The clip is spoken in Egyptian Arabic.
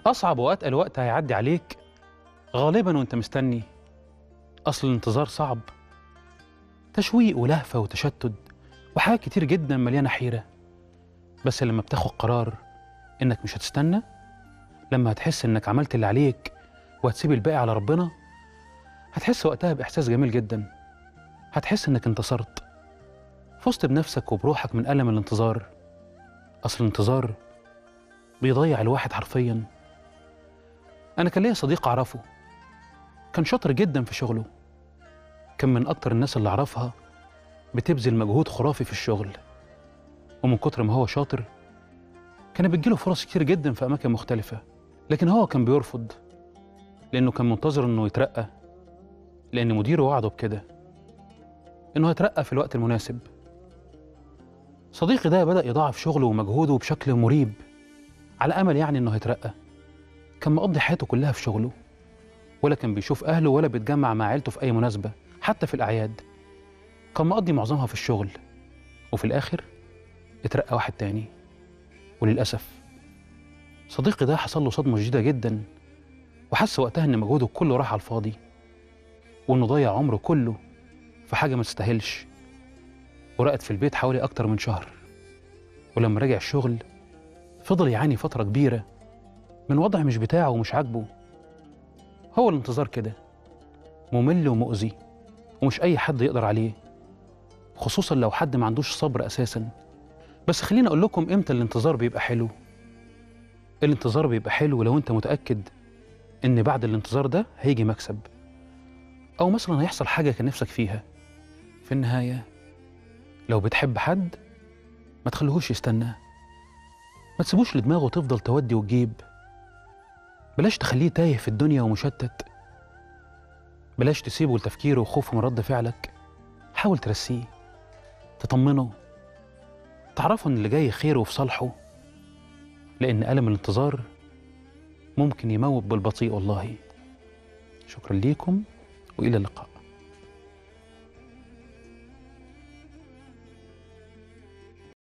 أصعب وأتقل وقت هيعدي عليك غالبا وأنت مستني أصل الانتظار صعب تشويق ولهفة وتشتت وحاجات كتير جدا مليانة حيرة بس لما بتاخد قرار إنك مش هتستنى لما هتحس إنك عملت اللي عليك وهتسيب الباقي على ربنا هتحس وقتها بإحساس جميل جدا هتحس إنك انتصرت فزت بنفسك وبروحك من ألم الانتظار أصل الانتظار بيضيع الواحد حرفيا أنا كان ليا صديق أعرفه كان شاطر جدا في شغله كان من أكتر الناس اللي أعرفها بتبذل مجهود خرافي في الشغل ومن كتر ما هو شاطر كان بتجيله فرص كتير جدا في أماكن مختلفة لكن هو كان بيرفض لأنه كان منتظر إنه يترقى لأن مديره وعده بكده إنه هيترقى في الوقت المناسب صديقي ده بدأ يضاعف شغله ومجهوده بشكل مريب على أمل يعني إنه هيترقى كان مقضي حياته كلها في شغله ولا كان بيشوف أهله ولا بيتجمع مع عيلته في أي مناسبة حتى في الأعياد كان مقضي معظمها في الشغل وفي الآخر اترقى واحد تاني وللأسف صديقي ده حصل له صدمة شديدة جدا وحس وقتها إن مجهوده كله راح على الفاضي وإنه ضيع عمره كله في حاجة ما تستاهلش ورقد في البيت حوالي أكتر من شهر ولما رجع الشغل فضل يعاني فترة كبيرة من وضع مش بتاعه ومش عاجبه هو الانتظار كده ممل ومؤذي ومش أي حد يقدر عليه خصوصا لو حد ما عندوش صبر أساسا بس خليني أقول لكم إمتى الانتظار بيبقى حلو الانتظار بيبقى حلو لو أنت متأكد إن بعد الانتظار ده هيجي مكسب أو مثلا هيحصل حاجة كان نفسك فيها في النهاية لو بتحب حد ما تخليهوش يستنى ما تسيبوش لدماغه تفضل تودي وتجيب بلاش تخليه تايه في الدنيا ومشتت بلاش تسيبه لتفكيره وخوفه من رد فعلك حاول ترسيه تطمنه تعرفه ان اللي جاي خير وفي صالحه لان ألم الانتظار ممكن يموت بالبطيء والله شكرا ليكم والى اللقاء